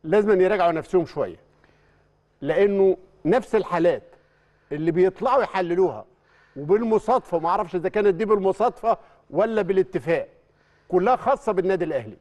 لازم يراجعوا نفسهم شويه لانه نفس الحالات اللي بيطلعوا يحللوها وبالمصادفه ما اعرفش اذا كانت دي بالمصادفه ولا بالاتفاق كلها خاصه بالنادي الاهلي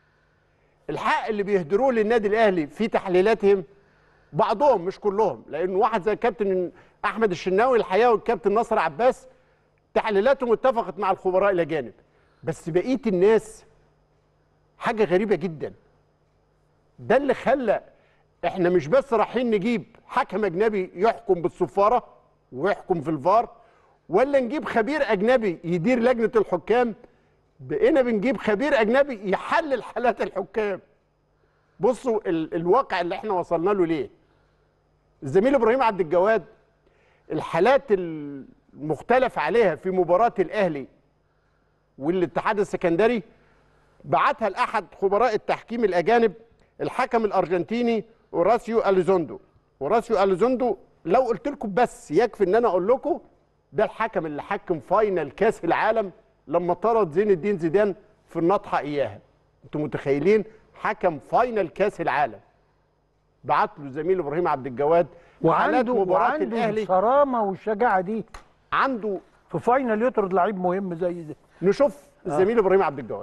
الحق اللي بيهدروه للنادي الاهلي في تحليلاتهم بعضهم مش كلهم لان واحد زي الكابتن احمد الشناوي الحقيقه والكابتن ناصر عباس تحليلاتهم اتفقت مع الخبراء الاجانب بس بقيه الناس حاجه غريبه جدا ده اللي خلى احنا مش بس رايحين نجيب حكم اجنبي يحكم بالصفاره ويحكم في الفار ولا نجيب خبير اجنبي يدير لجنه الحكام بقينا بنجيب خبير اجنبي يحلل حالات الحكام بصوا ال الواقع اللي احنا وصلنا له ليه الزميل ابراهيم عبد الجواد الحالات المختلف عليها في مباراه الاهلي والاتحاد السكندري بعتها لاحد خبراء التحكيم الاجانب الحكم الارجنتيني اوراسيو اليزوندو اوراسيو اليزوندو لو قلت لكم بس يكفي ان انا اقول لكم ده الحكم اللي حكم فاينل كاس العالم لما طرد زين الدين زيدان في النطحه اياها انتوا متخيلين حكم فاينل كاس العالم بعت له زميل ابراهيم عبد الجواد حالات وعنده مباراه وعنده الاهلي الصرامه والشجاعه دي عنده في فاينل يطرد لعيب مهم زي ده نشوف الزميل ابراهيم عبد الجواد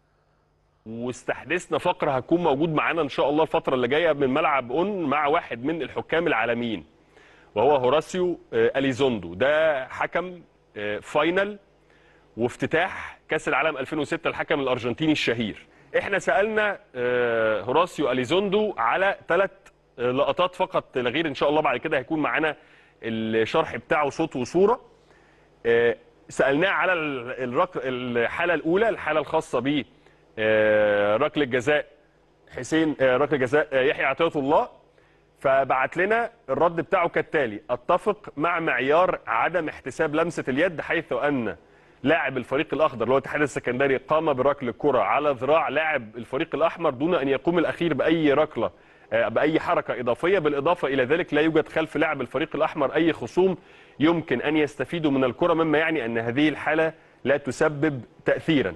واستحدثنا فقره هتكون موجود معانا ان شاء الله الفتره اللي جايه من ملعب اون مع واحد من الحكام العالميين وهو هوراسيو آه، اليزوندو ده حكم آه، فاينل وافتتاح كاس العالم 2006 الحكم الارجنتيني الشهير احنا سالنا آه، هوراسيو اليزوندو على ثلاث لقطات فقط لا غير ان شاء الله بعد كده هيكون معانا الشرح بتاعه صوت وصوره آه، سالناه على ال- الرك... الحاله الاولى الحاله الخاصه ب آه، ركله جزاء حسين آه، ركله جزاء آه، يحيى عطيه الله فبعت لنا الرد بتاعه كالتالي اتفق مع معيار عدم احتساب لمسه اليد حيث ان لاعب الفريق الاخضر اللي هو الاتحاد السكندري قام بركل الكره على ذراع لاعب الفريق الاحمر دون ان يقوم الاخير باي ركله آه، باي حركه اضافيه بالاضافه الى ذلك لا يوجد خلف لاعب الفريق الاحمر اي خصوم يمكن ان يستفيدوا من الكره مما يعني ان هذه الحاله لا تسبب تاثيرا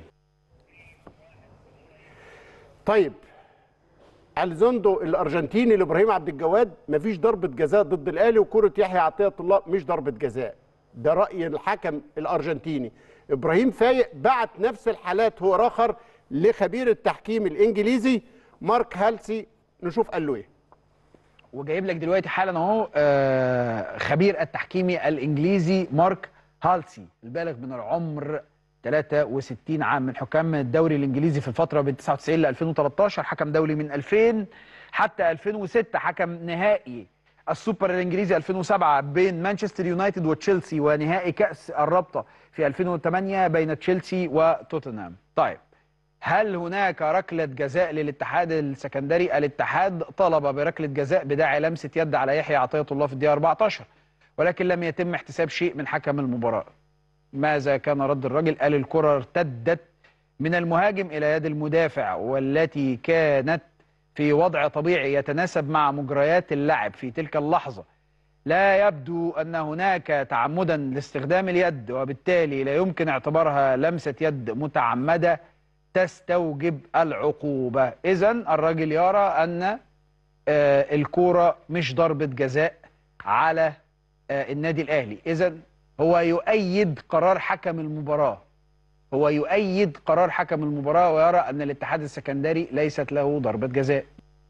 طيب الزوندو الارجنتيني لابراهيم عبد الجواد مفيش ضربه جزاء ضد الاهلي وكره يحيى عطيه الله مش ضربه جزاء ده راي الحكم الارجنتيني ابراهيم فايق بعت نفس الحالات هو اخر لخبير التحكيم الانجليزي مارك هالسي نشوف قال له ايه وجايب لك دلوقتي حالا اهو آه، خبير التحكيمي الانجليزي مارك هالسي البالغ من العمر 63 عام من حكام الدوري الانجليزي في الفتره بين 99 ل 2013 حكم دولي من 2000 حتى 2006 حكم نهائي السوبر الانجليزي 2007 بين مانشستر يونايتد وتشيلسي ونهائي كاس الرابطه في 2008 بين تشيلسي وتوتنهام طيب هل هناك ركلة جزاء للاتحاد السكندري؟ الاتحاد طلب بركلة جزاء بداعي لمسة يد على يحيى عطية الله في الدقيقة 14 ولكن لم يتم احتساب شيء من حكم المباراة. ماذا كان رد الرجل؟ قال الكرة ارتدت من المهاجم إلى يد المدافع والتي كانت في وضع طبيعي يتناسب مع مجريات اللعب في تلك اللحظة. لا يبدو أن هناك تعمدا لاستخدام اليد وبالتالي لا يمكن اعتبارها لمسة يد متعمدة تستوجب العقوبة إذا الراجل يرى أن آه، الكورة مش ضربة جزاء على آه، النادي الأهلي إذا هو يؤيد قرار حكم المباراة هو يؤيد قرار حكم المباراة ويرى أن الاتحاد السكندري ليست له ضربة جزاء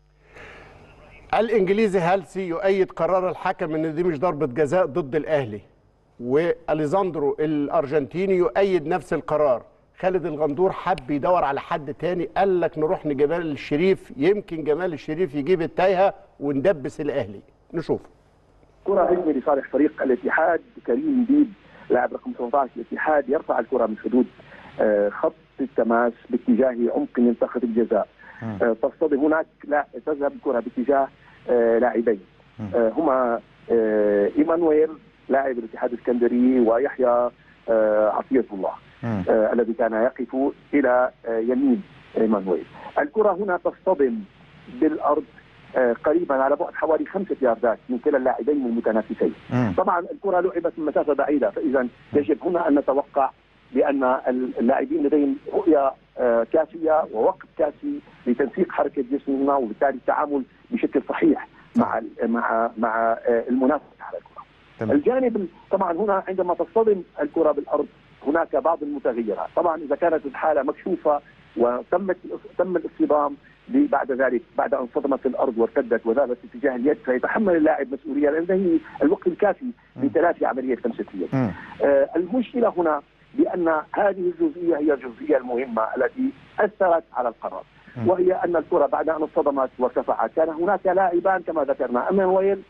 الانجليزي هالسي يؤيد قرار الحكم ان دي مش ضربه جزاء ضد الاهلي واليزاندرو الارجنتيني يؤيد نفس القرار خالد الغندور حب يدور على حد تاني قال لك نروح لجمال الشريف يمكن جمال الشريف يجيب التايهه وندبس الاهلي نشوف كرة هجمة لصالح فريق الاتحاد كريم بيب لاعب رقم 17 الاتحاد يرفع الكرة من حدود آه، خط التماس باتجاه عمق منطقة الجزاء آه، تصطدم هناك لا تذهب الكرة باتجاه آه، لاعبين آه، هما آه، ايمانويل لاعب الاتحاد الاسكندري ويحيى آه، عطية الله آه، الذي كان يقف الى آه، يمين ايمانويل الكرة هنا تصطدم بالارض آه، قريبا على بعد حوالي خمسة ياردات من كلا اللاعبين المتنافسين طبعا الكرة لعبت من مسافة بعيدة فإذا يجب هنا أن نتوقع بان اللاعبين لديهم رؤيه آه، كافيه ووقت كافي لتنسيق حركه جسمهم وبالتالي التعامل بشكل صحيح مع ال- مع مع آه، المنافسه على الكره. تمام. الجانب ال- طبعا هنا عندما تصطدم الكره بالارض هناك بعض المتغيرات، طبعا اذا كانت الحاله مكشوفه وتمت تم الاصطدام ب- بعد ذلك بعد ان صدمت الارض وارتدت وذهبت اتجاه اليد فيتحمل اللاعب مسؤوليه لانه الوقت الكافي لتلافي عمليه لمسه اليد. مم. آه، المشكله هنا بان هذه الجزئيه هي الجزئيه المهمه التي اثرت على القرار وهي ان الكره بعد ان اصطدمت وارتفعت كان هناك لاعبان كما ذكرنا ايمانويل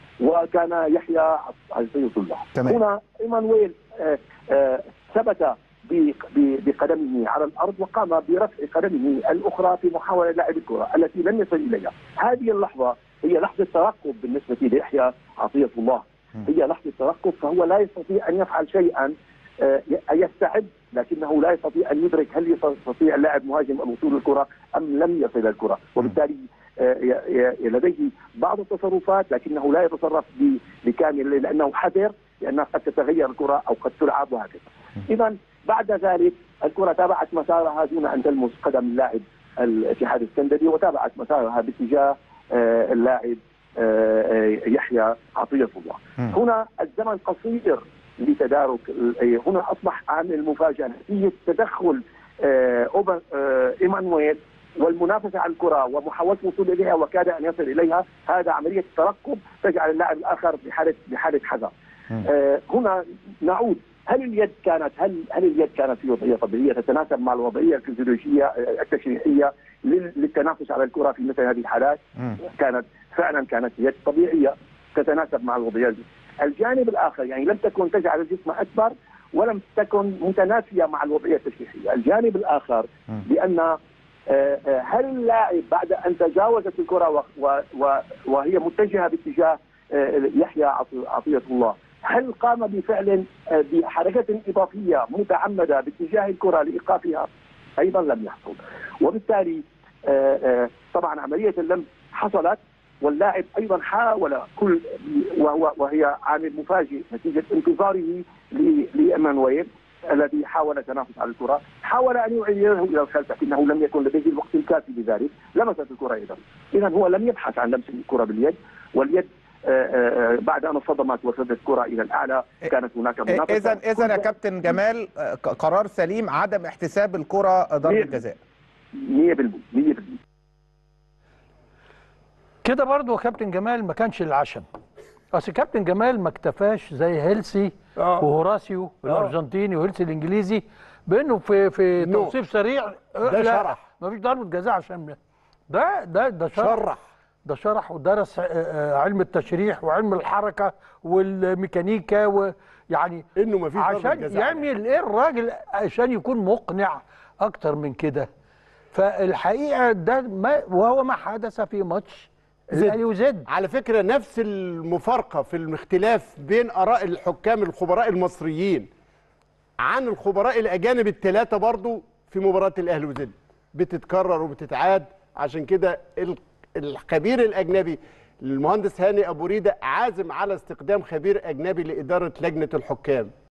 وكان يحيى عزيز الله تمام. هنا ايمانويل آه، آه، ثبت ب- ب- بقدمه على الارض وقام برفع قدمه الاخرى في محاوله لعب الكره التي لم يصل اليها هذه اللحظه هي لحظه ترقب بالنسبه ليحيى عطيه الله هي لحظه ترقب فهو لا يستطيع ان يفعل شيئا آه، ي- يستعد لكنه لا يستطيع ان يدرك هل يستطيع اللاعب مهاجم الوصول للكره ام لم يصل الكره وبالتالي آه، ي- ي- لديه بعض التصرفات لكنه لا يتصرف ب- بكامل لانه حذر لانها قد تتغير الكره او قد تلعب وهكذا. اذا بعد ذلك الكره تابعت مسارها دون ان تلمس قدم اللاعب الاتحاد السكندري وتابعت مسارها باتجاه آه، اللاعب آه، آه، يحيى عطيه الله. هنا الزمن قصير لتدارك ال- هنا اصبح عامل مفاجاه نتيجه تدخل آه، أوبا- آه، ايمانويل والمنافسه على الكره ومحاوله الوصول اليها وكاد ان يصل اليها هذا عمليه ترقب تجعل اللاعب الاخر بحاله بحاله حذر. آه، هنا نعود هل اليد كانت هل هل اليد كانت في وضعيه طبيعيه تتناسب مع الوضعيه الفيزيولوجيه آه، التشريحيه لل- للتنافس على الكره في مثل هذه الحالات؟ كانت فعلا كانت يد طبيعيه تتناسب مع الوضعيه دي. الجانب الاخر يعني لم تكن تجعل الجسم اكبر ولم تكن متنافيه مع الوضعيه التشريحيه، الجانب الاخر بان آه، آه، هل اللاعب بعد ان تجاوزت الكره و- و- و- وهي متجهه باتجاه آه، يحيى عطي- عطيه الله هل قام بفعل آه، بحركه اضافيه متعمده باتجاه الكره لايقافها؟ ايضا لم يحصل وبالتالي آه، آه، طبعا عمليه اللمس حصلت واللاعب ايضا حاول كل وهو وهي عامل مفاجئ نتيجه انتظاره ل- لايمانويل الذي حاول التنافس على الكره، حاول ان يعيده الى الخلف لكنه لم يكن لديه الوقت الكافي لذلك، لمست الكره ايضا. اذا هو لم يبحث عن لمس الكره باليد واليد آه، آه، آه، بعد ان صدمت وصلت الكره الى الاعلى كانت هناك منافسه اذا اذا يا كابتن جمال آه، ق- قرار سليم عدم احتساب الكره ضربه مية- جزاء 100% 100% كده برضو يا كابتن جمال ما كانش العشم اصل كابتن جمال ما اكتفاش زي هيلسي آه. وهوراسيو الارجنتيني وهيلسي الانجليزي بانه في في نو. توصيف سريع ده شرح. ما فيش ضربه جزاء عشان ده ده ده شرح شرح ده شرح ودرس آه، آه، علم التشريح وعلم الحركه والميكانيكا ويعني انه ما فيش ضربة عشان جزاء يعمل ايه الراجل عشان يكون مقنع اكتر من كده فالحقيقه ده ما وهو ما حدث في ماتش الاهلي وزد على فكره نفس المفارقه في الاختلاف بين اراء الحكام الخبراء المصريين عن الخبراء الاجانب الثلاثه برضو في مباراه الاهلي وزد بتتكرر وبتتعاد عشان كده ال- الخبير الاجنبي المهندس هاني ابو ريده عازم على استخدام خبير اجنبي لاداره لجنه الحكام